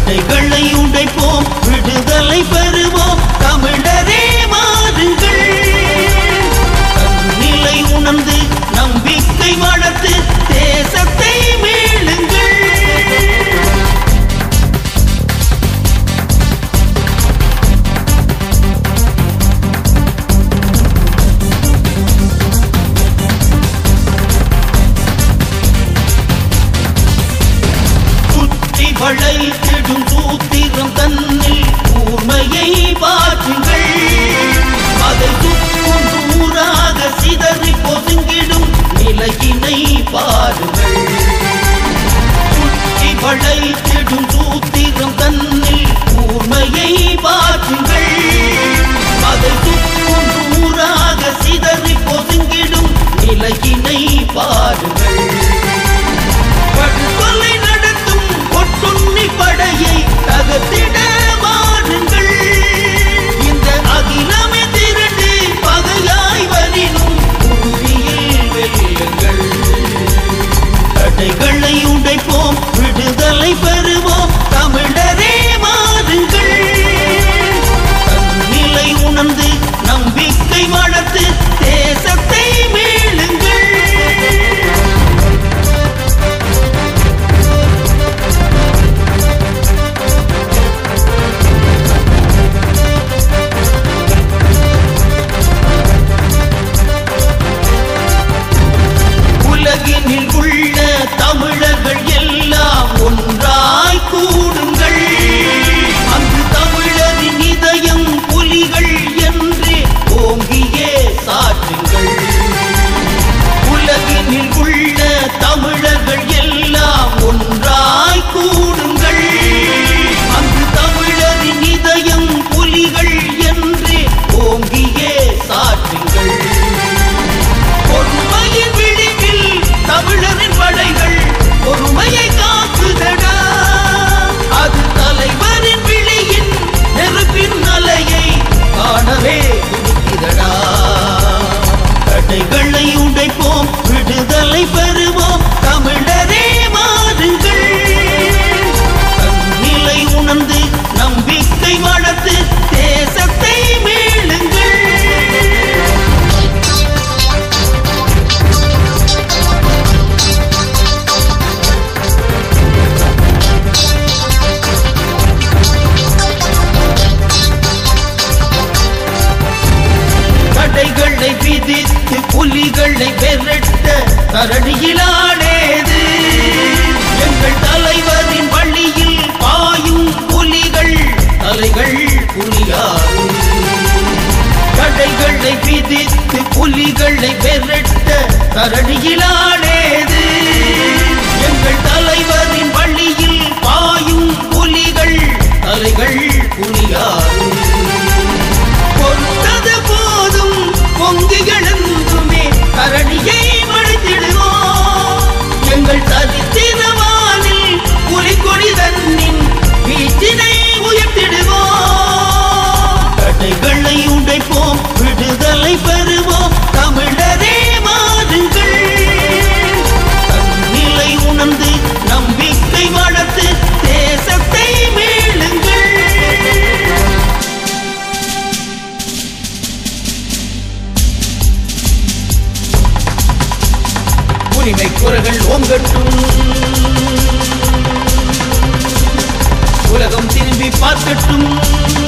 தடைகளை உடைப்போம் விடுதலை பெறுவோம் தமிழரே மாறுங்கள் நிலை உணர்ந்து நம்பிக்கை வளர்த்து தேசத்தை மீளுங்கள் சுற்றி வளைத்திடும் சூத்திரம் தன்னில் கூர்மையை பாற்றுங்கள் அதை துக்கும் தூராக சிதறி பொதுங்கிடும் நிலையினை பாருங்கள் சுற்றி வளைத்திடும் சூத்திரம் தன்னில் கூர்மையை பாற்றுங்கள் அதை துக்கும் தூராக சிதறி பொதுங்கிடும் நிலையினை பாருங்கள் படுகொலை நடத்தும் ஒட்டுண்ணி படையை தகர்த்திட வாருங்கள் இந்த அகிலமே திரண்டு பகையாய் வரினும் உறுதியில் வெல்லுங்கள் தடைகளை உடைப்போம் விடுதலை பெறுவோம் தமிழரே மாறுங்கள் நிலை உணர்ந்து நம்பிக்கை வளர்த்து தேசத்தை மீளுங்கள் உலகினில் உள்ள தமிழர்கள் எல்லாம் ஒன்றாய் கூடுங்கள் அங்கு தமிழரின் இதயம் புலிகள் என்றே ஓங்கியே சாற்றுங்கள் உலகினில் உள்ள தமிழர்கள் எல்லாம் ஒன்றாய் கூடுங்கள் அங்கு தமிழரின் இதயம் புலிகள் என்றே ஓங்கியே சாற்றுங்கள் பொறுமையின் விழிவில் தமிழரின் படைகள் பொறுமையை காக்குதடா அது தலைவரின் விழியின் நெருப்பின் அலையை காணவே துடிக்குதடா தடைகளை உடைப்போம் விடுதலை பெறுவோம் தமிழரே மாறுங்கள் நிலை உணர்ந்து நம்பிக்கை வளர்த்து தேசத்தை மீளுங்கள் தடைகளை விதித்து புலிகளை விரட்ட தரணியிலானேது எங்கள் தலைவரின் வழியில் பாயும் புலிகள் தலைகள் புலியாது தடைகளை விதித்து புலிகளை விரட்ட தரணியிலானேது எங்கள் தலைவரின் வழியில் பாயும் புலிகள் தலைகள் புலியாது பொறுத்தது போதும் பொங்கி எழுந்துமே கரணியை மழைத்திடுவோம் எங்கள் சரித்திரவானில் புலிக்கொடி தன்னின் வீச்சினை உயர்த்திடுவோம் தடைகளை உடைப்போம் விடுதலை பெறுவோம் தமிழரே மாறுங்கள் நிலை உணர்ந்து நம்பிக்கை வளர்த்து தேசத்தை மீளுங்கள் உரிமை குரல்கள் ஓங்கட்டும் உலகம் திரும்பி பார்க்கட்டும்